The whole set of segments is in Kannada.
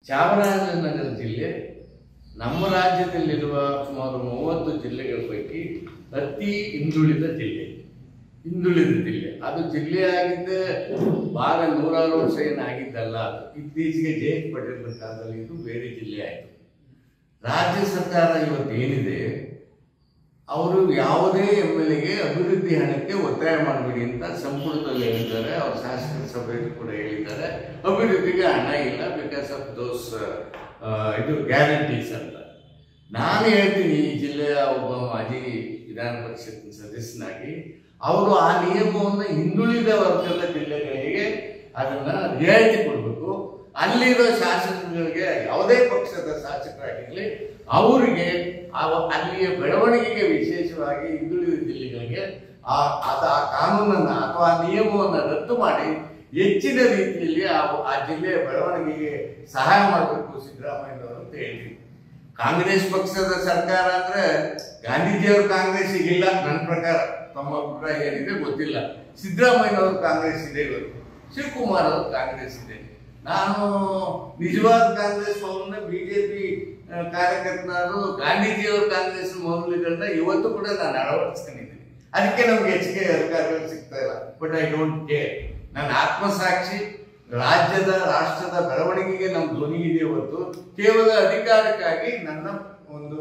ಚಾಮರಾಜನಗರ ಜಿಲ್ಲೆ ನಮ್ಮ ರಾಜ್ಯದಲ್ಲಿರುವ ಸುಮಾರು ಮೂವತ್ತು ಜಿಲ್ಲೆಗಳ ಪೈಕಿ ಅತಿ ಹಿಂದುಳಿದ ಜಿಲ್ಲೆ ಹಿಂದುಳಿದ ಜಿಲ್ಲೆ ಅದು ಜಿಲ್ಲೆ ಆಗಿದ್ದೆ ಭಾಗ ನೂರಾರು ವರ್ಷ ಏನಾಗಿದ್ದಲ್ಲ ಅದು ಇತ್ತೀಚೆಗೆ ಜೆ ಎಚ್ ಪಟೇಲ್ ಕಾಲದಲ್ಲಿ ಇದು ಬೇರೆ ಜಿಲ್ಲೆ ಆಯಿತು ರಾಜ್ಯ ಸರ್ಕಾರ ಇವತ್ತು ಏನಿದೆ ಅವರು ಯಾವುದೇ ಎಮ್ ಎಲ್ ಎಗೆ ಅಭಿವೃದ್ಧಿ ಹಣಕ್ಕೆ ಒತ್ತಾಯ ಮಾಡಬೇಡಿ ಅಂತ ಸಂಪುಟದಲ್ಲಿ ಹೇಳಿದ್ದಾರೆ ಅವ್ರ ಶಾಸಕರ ಸಭೆಯಲ್ಲಿ ಕೂಡ ಹೇಳಿದ್ದಾರೆ ಅಭಿವೃದ್ಧಿಗೆ ಹಣ ಇಲ್ಲ ಬಿಕಾಸ್ ಆಫ್ ದೋಸ್ ಇದು ಗ್ಯಾರಂಟೀಸ್ ಅಂತ ನಾನು ಹೇಳ್ತೀನಿ ಈ ಜಿಲ್ಲೆಯ ಒಬ್ಬ ಮಾಜಿ ವಿಧಾನ ಪರಿಷತ್ ಸದಸ್ಯನಾಗಿ ಅವರು ಆ ನಿಯಮವನ್ನು ಹಿಂದುಳಿದ ವರ್ಗದ ಜಿಲ್ಲೆಗಳಿಗೆ ಅದನ್ನ ರಿಯಾಯಿತಿ ಕೊಡಬೇಕು ಅಲ್ಲಿರೋ ಶಾಸಕರಿಗೆ ಯಾವುದೇ ಪಕ್ಷದ ಶಾಸಕರಾಗಿರಲಿ ಅವರಿಗೆ ಆ- ಅಲ್ಲಿಯ ಬೆಳವಣಿಗೆಗೆ ವಿಶೇಷವಾಗಿ ಹಿಂದುಳಿದ ಜಿಲ್ಲೆಗಳಿಗೆ ಆ ಅದ ಆ ಕಾನೂನನ್ನ ಅಥವಾ ಆ ನಿಯಮವನ್ನು ರದ್ದು ಮಾಡಿ ಹೆಚ್ಚಿನ ರೀತಿಯಲ್ಲಿ ಆ ಆ ಜಿಲ್ಲೆಯ ಬೆಳವಣಿಗೆಗೆ ಸಹಾಯ ಮಾಡಬೇಕು ಸಿದ್ದರಾಮಯ್ಯನವರು ಅಂತ ಹೇಳ್ತೀವಿ ಕಾಂಗ್ರೆಸ್ ಪಕ್ಷದ ಸರ್ಕಾರ ಅಂದ್ರೆ ಗಾಂಧೀಜಿಯವರು ಕಾಂಗ್ರೆಸ್ ಇಲ್ಲ ನನ್ನ ಪ್ರಕಾರ ತಮ್ಮ ಅಭಿಪ್ರಾಯ ಏನಿದೆ ಗೊತ್ತಿಲ್ಲ ಸಿದ್ದರಾಮಯ್ಯನವರು ಕಾಂಗ್ರೆಸ್ ಇದೆ ಇವತ್ತು ಶಿವಕುಮಾರ್ ಅವರು ಕಾಂಗ್ರೆಸ್ ಇದೆ ನಾನು ನಿಜವಾದ ಕಾಂಗ್ರೆಸ್ ಅವರನ್ನ ಬಿಜೆಪಿ ಕಾರ್ಯಕರ್ತನಾದ್ರು ಗಾಂಧೀಜಿಯವರು ಕಾಂಗ್ರೆಸ್ ಮೌಲ್ಯಗಳನ್ನ ಇವತ್ತು ಕೂಡ ನಾನು ಅಳವಡಿಸ್ಕೊಂಡಿದ್ದೀನಿ ಅದಕ್ಕೆ ನಮ್ಗೆ ಹೆಚ್ಚಿಗೆ ಅಧಿಕಾರಗಳು ಸಿಗ್ತಾ ಇಲ್ಲ ಬಟ್ ಐ ಡೋಂಟ್ ಕೇರ್ ನನ್ನ ಆತ್ಮಸಾಕ್ಷಿ ರಾಜ್ಯದ ರಾಷ್ಟ್ರದ ಬೆಳವಣಿಗೆಗೆ ನಮ್ಮ ಧ್ವನಿ ಇದೆ ಹೊತ್ತು ಕೇವಲ ಅಧಿಕಾರಕ್ಕಾಗಿ ನನ್ನ ಒಂದು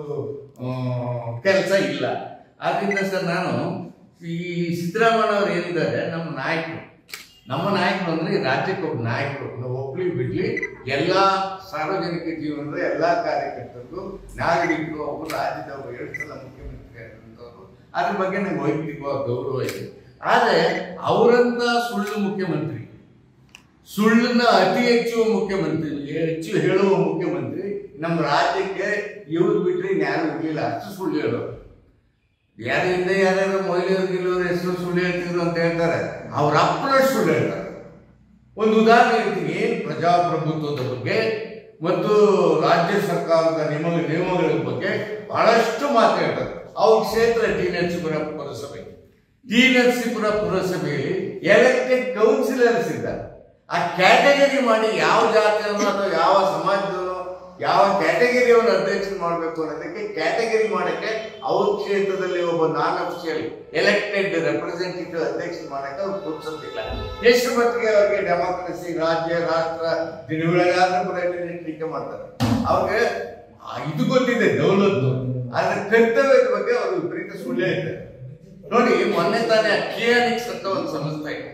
ಕೆಲಸ ಇಲ್ಲ ಆದ್ರಿಂದ ಸರ್ ನಾನು ಈ ಸಿದ್ದರಾಮಯ್ಯ ಅವರು ಏನಿದ್ದಾರೆ ನಮ್ಮ ನಾಯಕರು ನಮ್ಮ ನಾಯಕರು ಅಂದ್ರೆ ಈ ರಾಜ್ಯಕ್ಕೆ ಒಬ್ಬ ನಾಯಕರು ನಾವು ಒಬ್ಳಿ ಬಿಡ್ಲಿ ಎಲ್ಲಾ ಸಾರ್ವಜನಿಕ ಜೀವನದ ಎಲ್ಲಾ ಕಾರ್ಯಕರ್ತರಿಗೂ ನಾಗರಿಕರು ಒಬ್ಬರು ರಾಜ್ಯದ ಒಬ್ಬ ಎರಡು ಸಲ ಮುಖ್ಯಮಂತ್ರಿ ಆಗಿರುವಂತವ್ರು ಅದ್ರ ಬಗ್ಗೆ ನಂಗೆ ವೈಯಕ್ತಿಕವಾಗಿ ಗೌರವ ಇದೆ ಆದ್ರೆ ಅವರಂತ ಸುಳ್ಳು ಮುಖ್ಯಮಂತ್ರಿ ಸುಳ್ಳನ್ನ ಅತಿ ಹೆಚ್ಚು ಮುಖ್ಯಮಂತ್ರಿ ಹೆಚ್ಚು ಹೇಳುವ ಮುಖ್ಯಮಂತ್ರಿ ನಮ್ಮ ರಾಜ್ಯಕ್ಕೆ ಇವ್ರು ಬಿಟ್ರೆ ಯಾರು ಇರ್ಲಿಲ್ಲ ಅಷ್ಟು ಸುಳ್ಳು ಹೇಳೋರು ಯಾರು ಹಿಂದೆ ಯಾರ್ಯಾರು ಮೊಯ್ಲಿಯವ್ರು ಗಿಲ್ಲವ್ರ ಹೆಸರು ಸುಳ್ಳು ಹೇಳ್ತಿದ್ರು ಅಂತ ಹೇಳ್ತಾರೆ ಅವ್ರ ಅಪ್ಪನ ಸುಳ್ಳು ಹೇಳ್ತಾರೆ ಒಂದು ಉದಾಹರಣೆ ಹೇಳ್ತೀನಿ ಏನ್ ಪ್ರಜಾಪ್ರಭುತ್ವದ ಬಗ್ಗೆ ಮತ್ತು ರಾಜ್ಯ ಸರ್ಕಾರದ ನಿಯಮ ನಿಯಮಗಳ ಬಗ್ಗೆ ಬಹಳಷ್ಟು ಮಾತಾಡ್ತಾರೆ ಅವ್ರ ಕ್ಷೇತ್ರ ಟಿ ನರಸೀಪುರ ಪುರಸಭೆ ಟಿ ನರಸೀಪುರ ಪುರಸಭೆಯಲ್ಲಿ ಎಲೆಕ್ಟೆಡ್ ಕೌನ್ಸಿಲರ್ಸ್ ಇದ್ದಾರೆ ಆ ಕ್ಯಾಟಗರಿ ಮಾಡಿ ಯಾವ ಜಾತಿಯನ್ನು ಅಥವಾ ಯಾವ ಸಮಾಜದವನು ಯಾವ ಕ್ಯಾಟಗರಿಯನ್ನು ಅಧ್ಯಕ್ಷ ಮಾಡಬೇಕು ಅನ್ನೋದಕ್ಕೆ ಕ್ಯಾಟಗರಿ ಮಾಡಕ್ಕೆ ಅವ್ರ ಕ್ಷೇತ್ರದಲ್ಲಿ ಒಬ್ಬ ನಾನ್ ಅಫಿಷಿಯಲ್ ಎಲೆಕ್ಟೆಡ್ ರೆಪ್ರೆಸೆಂಟೇಟಿವ್ ಅಧ್ಯಕ್ಷ ಮಾಡಕ್ಕೆ ಅವ್ರು ಕೂರ್ಸೋದಿಲ್ಲ ಎಷ್ಟು ಮಟ್ಟಿಗೆ ಅವ್ರಿಗೆ ಡೆಮಾಕ್ರಸಿ ರಾಜ್ಯ ರಾಷ್ಟ್ರ ದಿನಗಳಾದ್ರೂ ಕೂಡ ಇದನ್ನ ಟೀಕೆ ಮಾಡ್ತಾರೆ ಅವ್ರಿಗೆ ಆ ಇದು ಗೊತ್ತಿದೆ ದೌಲತ್ತು ಆದ್ರೆ ಕರ್ತವ್ಯದ ಬಗ್ಗೆ ಅವರು ವಿಪರೀತ ಸುಳ್ಳು ಹೇಳ್ತಾರೆ ನೋಡಿ ಮೊನ್ನೆ ತಾನೇ ಕಿಯಾನಿಕ್ಸ್ ಅಂತ ಒಂದು ಸಂಸ್ಥೆ ಇದೆ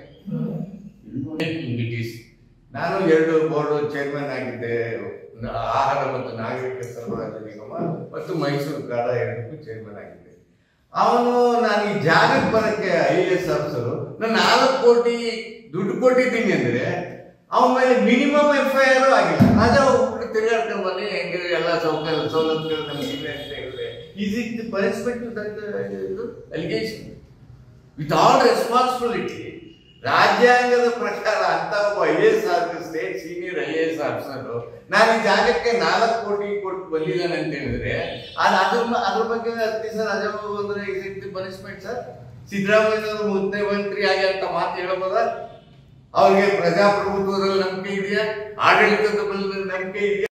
ಇಟ್ ನಾನು ಎರಡು ಬೋರ್ಡ್ ಚೇರ್ಮನ್ ಆಗಿದ್ದೆ ಆಹಾರ ಮತ್ತು ನಾಗರಿಕ ಸರಬರಾಜು ನಿಗಮ ಮತ್ತು ಮೈಸೂರು ಕಾಡ ಎರಡಕ್ಕೂ ಚೇರ್ಮನ್ ಆಗಿದ್ದೆ ಅವನು ನಾನು ಈ ಜಾಗಕ್ಕೆ ಬರಕ್ಕೆ ಐ ಎ ಎಸ್ ಆಫೀಸರು ನಾನು ನಾಲ್ಕು ಕೋಟಿ ದುಡ್ಡು ಕೊಟ್ಟಿದ್ದೀನಿ ಅಂದ್ರೆ ಅವನ ಮೇಲೆ ಮಿನಿಮಮ್ ಎಫ್ ಐ ಆರ್ ಆಗಿಲ್ಲ ಅದೇ ಹೋಗ್ಬಿಟ್ಟು ತಿರುಗಾಡ್ಕೊಂಡು ಬನ್ನಿ ಹೆಂಗೆ ಎಲ್ಲ ಸೌಕರ್ಯ ಸವಲತ್ತುಗಳು ನಮ್ಗೆ ಇವೆ ಅಂತ ಹೇಳಿದ್ರೆ ಈಸ್ ಇಟ್ ಪನಿಷ್ಮೆಂಟ್ ಇದು ಅಲಿಗೇಷನ್ ವಿತ್ ಆಲ್ ರೆಸ್ಪಾನ್ಸಿಬಿಲಿಟಿ ರಾಜ್ಯಾಂಗದ ಪ್ರಕಾರ ಅಂತ ಒಬ್ಬ I S officer state senior I S officer ನಾನು ಈ ಜಾಗಕ್ಕೆ ನಾಲ್ಕು ಕೋಟಿ ಕೊಟ್ಟು ಬಂದಿದ್ದಾನೆ ಅಂತ ಹೇಳಿದ್ರೆ ಅದು ಅದ್ರ ಮ- ಅದ್ರ ಬಗ್ಗೆ ಹತ್ತು ದಿವಸ ರಜೆ ಬಂದ್ರೆ ಇಸ್ ಇಟ್ ಪನಿಷ್ಮೆಂಟ್ ಸರ್ ಸಿದ್ದರಾಮಯ್ಯನವರು ಮುಖ್ಯಮಂತ್ರಿ ಆಗಿ ಅಂತ ಮಾತು ಹೇಳಬಹುದ ಅವ್ರಿಗೆ ಪ್ರಜಾಪ್ರಭುತ್ವದಲ್ಲಿ ನಂಬಿಕೆ ಇದೆಯಾ ಆಡಳಿತದ ಮೇಲೆ ನಂಬಿಕೆ ಇದೆಯಾ